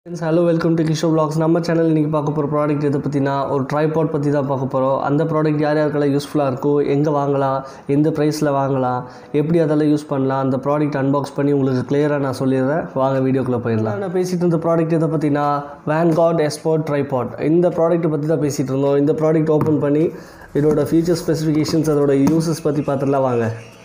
friends hello welcome to Kisho vlogs நம்ம channel இன்றைக்கி பார்க்க போகிற ப்ராடக்ட் எதை பற்றினா ஒரு ட்ரைபாட் பற்றி தான் பார்க்க போகிறோம் அந்த ப்ராடக்ட் யார் யாருக்கெல்லாம் யூஸ்ஃபுல்லாக இருக்கோ எங்கே வாங்கலாம் எந்த ப்ரைஸில் வாங்கலாம் எப்படி அதெல்லாம் யூஸ் பண்ணலாம் அந்த ப்ராடக்ட் அன்பாக்ஸ் பண்ணி உங்களுக்கு கிளியராக நான் சொல்லிடுறேன் வாங்க வீடியோக்குள்ளே போயிடலாம் நான் பேசிகிட்டு இருந்த ப்ராடக்ட் எதை பற்றினா வேன் காட் எஸ்போர்ட் ட்ரைபாட் இந்த ப்ராடக்ட்டை பற்றி தான் பேசிகிட்டு இருந்தோம் இந்த ப்ராடக்ட் ஓப்பன் பண்ணி இதோட ஃபீச்சர் ஸ்பெசிஃபிகேஷன்ஸ் அதோட யூசஸ் பற்றி பார்த்துடலாம் வாங்க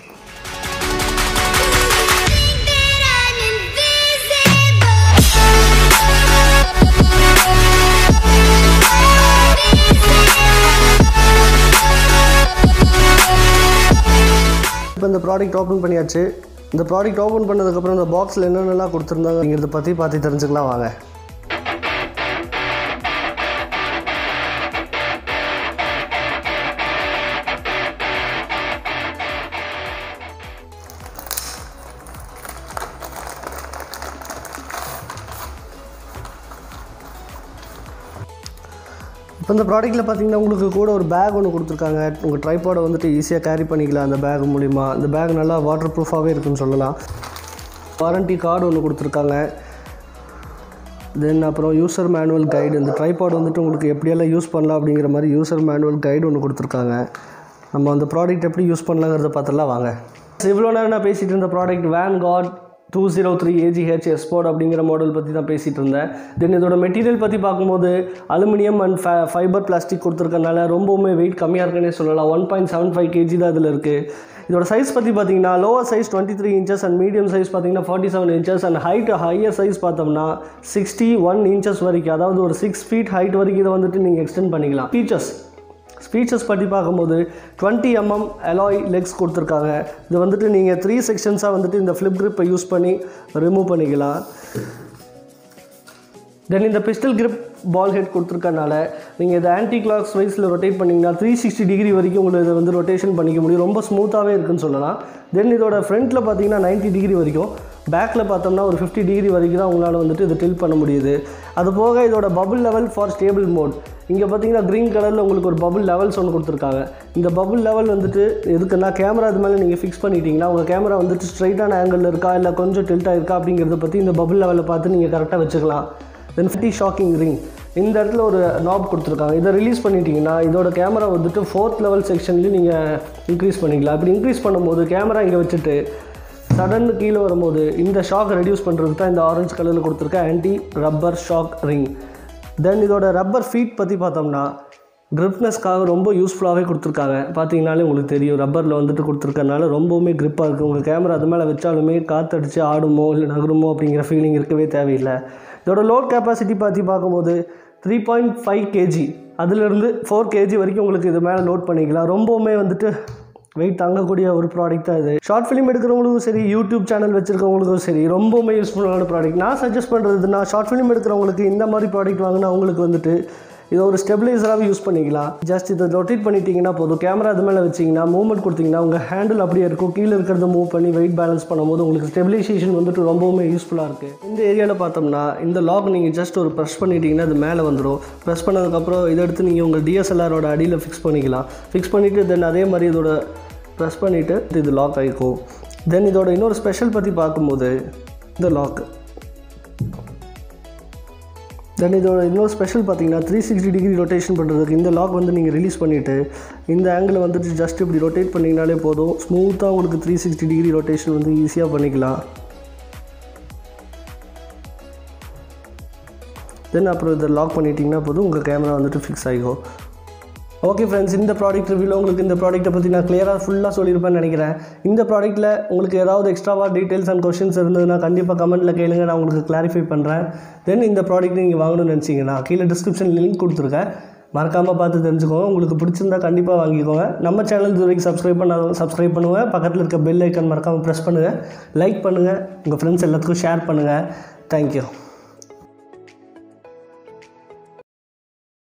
இப்போ இந்த ப்ராடக்ட் ஓப்பன் பண்ணியாச்சு இந்த ப்ராடக்ட் ஓப்பன் பண்ணதுக்கப்புறம் இந்த பாக்ஸில் என்னென்னலாம் கொடுத்துருந்தாங்க அப்படிங்கிறத பற்றி பார்த்து தெரிஞ்சுக்கலாம் வாங்க இப்போ இந்த ப்ராடக்ட்டில் பார்த்தீங்கன்னா உங்களுக்கு கூட ஒரு பேக் ஒன்று கொடுத்துருக்காங்க உங்கள் ட்ரைபாடை வந்துட்டு ஈஸியாக கேரி பண்ணிக்கலாம் அந்த பேக் மூலிமா இந்த பேக் நல்லா வாட்டர் ப்ரூஃபாகவே இருக்குன்னு சொல்லலாம் வாரண்டி கார்டு ஒன்று கொடுத்துருக்காங்க தென் அப்புறம் யூசர் மேனுவல் கைடு இந்த ட்ரைபாட் வந்துட்டு உங்களுக்கு எப்படியெல்லாம் யூஸ் பண்ணலாம் அப்படிங்கிற மாதிரி யூசர் மேனுவல் கைடு ஒன்று கொடுத்துருக்காங்க நம்ம அந்த ப்ராடக்ட் எப்படி யூஸ் பண்ணலாங்கிறத பார்த்துலாம் வாங்க இவ்வளோ நேரம் நான் பேசிகிட்டு இருந்த product Vanguard two zero three AGH Espod அப்படிங்கிற மாடல் பற்றி தான் பேசிகிட்டு இருந்தேன் தென் இதோட மெட்டீரியல் பற்றி பார்க்கும்போது aluminium and fi fibre plastic கொடுத்துருக்கனால ரொம்பவுமே வெயிட் கம்மியாக இருக்குன்னே சொல்லலாம் one point seven five kg தான் இதில் இருக்குது இதோட சைஸ் பற்றி பார்த்தீங்கன்னா lower size twenty three inches and medium size பார்த்தீங்கன்னா forty seven inches and height higher size பார்த்தோம்னா சிக்ஸ்டி ஒன் இன்ச்சஸ் வரைக்கும் அதாவது ஒரு சிக்ஸ் ஃபீட் ஹைட் வரைக்கும் இதை வந்துட்டு நீங்கள் எக்ஸ்டெண்ட் பண்ணிக்கலாம் ஃபீச்சர்ஸ் ஃபீச்சர்ஸ் பற்றி பார்க்கும்போது டுவெண்ட்டி எம்எம் அலாய் லெக்ஸ் கொடுத்துருக்காங்க இது வந்துட்டு நீங்கள் த்ரீ செக்ஷன்ஸாக வந்துட்டு இந்த ஃப்ளிப் grip யூஸ் பண்ணி ரிமூவ் பண்ணிக்கலாம் தென் இந்த பிஸ்டல் grip பால் ஹெட் கொடுத்துருக்கனால நீங்கள் இதை ஆன்டி கிளாக்ஸ் வைஸில் ரொட்டேட் பண்ணிங்கன்னா த்ரீ சிக்ஸ்டி டிகிரி வரைக்கும் உங்களுக்கு இதை வந்து ரொட்டேஷன் பண்ணிக்க முடியும் ரொம்ப ஸ்மூத்தாகவே இருக்குன்னு சொல்லலாம் தென் இதோட ஃப்ரண்ட்டில் பார்த்தீங்கன்னா 90 டிகிரி வரைக்கும் பேக்கில் பார்த்தோம்னா ஒரு ஃபிஃப்டி டிகிரி வரைக்கும் தான் உங்களால் வந்துட்டு இதை டில் பண்ண முடியுது அது போக இதோட bubble level for stable mode இங்கே பார்த்தீங்கன்னா க்ரீன் கலரில் உங்களுக்கு ஒரு பபுள் லெவல்ஸ் ஒன்று கொடுத்துருக்காங்க இந்த பபுள் லெவல் வந்துட்டு எதுக்குன்னா கேமரா அது மேலே நீங்கள் ஃபிக்ஸ் பண்ணிட்டீங்கன்னா உங்கள் கேமரா வந்துட்டு ஸ்ட்ரைட்டான ஆங்கிளில் இருக்கா இல்லை கொஞ்சம் டில்ட்டாக இருக்கா அப்படிங்கிறத பற்றி இந்த பபுள் லெவலில் பார்த்து நீங்கள் கரெக்டாக வச்சுக்கலாம் தென் ஃபிஃப்டி ஷாக்கிங் ரிங் இந்த இடத்துல ஒரு நாப் கொடுத்துருக்காங்க இதை ரிலீஸ் பண்ணிட்டீங்கன்னா இதோட கேமரா வந்துட்டு ஃபோர்த் லெவல் செக்ஷன்லேயும் நீங்கள் இன்க்ரீஸ் பண்ணிக்கலாம் அப்படி இன்க்ரீஸ் பண்ணும்போது கேமரா இங்கே வச்சுட்டு சடன் கீழே வரும்போது இந்த ஷாக் ரெடியூஸ் பண்ணுறதுக்கு தான் இந்த ஆரஞ்சு கலரில் கொடுத்துருக்க anti rubber shock ring then இதோட ரப்பர் ஃபீட் பற்றி பார்த்தோம்னா கிரிப்னஸ்க்காக ரொம்ப யூஸ்ஃபுல்லாகவே கொடுத்துருக்காங்க பார்த்தீங்கனாலே உங்களுக்கு தெரியும் ரப்பரில் வந்துட்டு கொடுத்துருக்கறனால ரொம்பவுமே grip-ஆ இருக்குது உங்கள் கேமரா அது மேலே வச்சாலுமே காற்றடிச்சு ஆடுமோ இல்லை நகருமோ அப்படிங்கிற ஃபீலிங் இருக்கவே தேவையில்லை இதோட லோட் கெப்பாசிட்டி பற்றி பார்க்கும்போது த்ரீ பாயிண்ட் ஃபைவ் கேஜி அதுலேருந்து ஃபோர் கேஜி வரைக்கும் உங்களுக்கு இது மேலே லோட் பண்ணிக்கலாம் ரொம்பவுமே வந்துட்டு வெயிட் தாங்கக்கூடிய ஒரு ப்ராடக்ட் தான் இது ஷார்ட் ஃபிலிம் எடுக்கிறவங்களுக்கும் சரி யூடியூப் சேனல் வச்சுருக்கவங்களுக்கும் சரி ரொம்பவுமே யூஸ்ஃபுல்லான ப்ராடக்ட் நான் சஜஸ்ட் பண்ணுறதுனா ஷார்ட் ஃபிலிம் எடுக்கிறவங்களுக்கு இந்த மாதிரி ப்ராடக்ட் வாங்கினா அவங்களுக்கு வந்துட்டு இதை ஒரு ஸ்டெபிலைசராகவே யூஸ் பண்ணிக்கலாம் ஜஸ்ட் இதை ரொட்டேட் பண்ணிட்டீங்கன்னா போதும் கேமரா அது மேலே வச்சிங்கன்னா மூவ்மெண்ட் கொடுத்தீங்கன்னா உங்கள் ஹேண்டில் அப்படியே இருக்கும் கீழே இருக்கிறத மூவ் பண்ணி வெயிட் பேலன்ஸ் பண்ணும்போது உங்களுக்கு ஸ்டெபிலைசேஷன் வந்துட்டு ரொம்பவுமே யூஸ்ஃபுல்லாக இருக்குது இந்த ஏரியாவில் பார்த்தோம்னா இந்த லாக் நீங்கள் ஜஸ்ட் ஒரு ப்ரெஸ் பண்ணிட்டீங்கன்னா அது மேலே வந்துடும் ப்ரெஸ் பண்ணதுக்கப்புறம் இதை எடுத்து நீங்கள் உங்கள் டிஎஸ்எல்ஆரோட அடியில் ஃபிக்ஸ் பண்ணிக்கலாம் ஃபிக்ஸ் பண்ணிவிட்டு தென் அதே மாதிரி இதோட ப்ரெஸ் பண்ணிவிட்டு இது லாக் ஆகிக்கும் தென் இதோட இன்னொரு ஸ்பெஷல் பற்றி பார்க்கும்போது இந்த லாக் தென் இதோட இன்னொரு ஸ்பெஷல் பார்த்தீங்கன்னா த்ரீ சிக்ஸ்டி டிகிரி ரொட்டேஷன் பண்ணுறதுக்கு இந்த லாக் வந்து நீங்கள் ரிலீஸ் பண்ணிவிட்டு இந்த ஆங்கிள் வந்துட்டு ஜஸ்ட் இப்படி ரொட்டேட் பண்ணிங்கனாலே போதும் ஸ்மூத்தாக உங்களுக்கு த்ரீ சிக்ஸ்டி டிகிரி ரொட்டேஷன் வந்து ஈஸியாக பண்ணிக்கலாம் தென் அப்புறம் இதை லாக் பண்ணிட்டீங்கன்னா போதும் உங்கள் கேமரா வந்துட்டு ஃபிக்ஸ் ஆகிக்கும் ஓகே ஃப்ரெண்ட்ஸ் இந்த ப்ராடக்ட் ரிவ்யூவில் உங்களுக்கு இந்த ப்ராடக்ட்டை பற்றி நான் கிளியராக ஃபுல்லாக சொல்லியிருப்பேன்னு நினைக்கிறேன் இந்த ப்ராடக்ட்டில் உங்களுக்கு ஏதாவது எக்ஸ்ட்ராவாக டீட்டெயில்ஸ் அண்ட் கொஷின்ஸ் இருந்ததுன்னா கண்டிப்பாக கமெண்ட்டில் கேளுங்க நான் உங்களுக்கு கிளாரிஃபை பண்ணுறேன் தென் இந்த ப்ராடக்ட் நீங்கள் வாங்கணும்னு நினச்சிங்கன்னா கீழே டிஸ்கிரிப்ஷன் லிங்க் கொடுத்துருக்கேன் மறக்காமல் பார்த்து தெரிஞ்சுக்கோங்க உங்களுக்கு பிடிச்சிருந்தா கண்டிப்பாக வாங்கிக்கோங்க நம்ம சேனல் இது வரைக்கும் சப்ஸ்கிரைப் பண்ணாதவங்க சப்ஸ்கிரைப் பண்ணுங்கள் பக்கத்தில் இருக்க பெல் ஐக்கன் மறக்காமல் ப்ரெஸ் பண்ணுங்கள் லைக் பண்ணுங்கள் உங்கள் ஃப்ரெண்ட்ஸ் எல்லாத்துக்கும் ஷேர் பண்ணுங்கள் தேங்க்யூ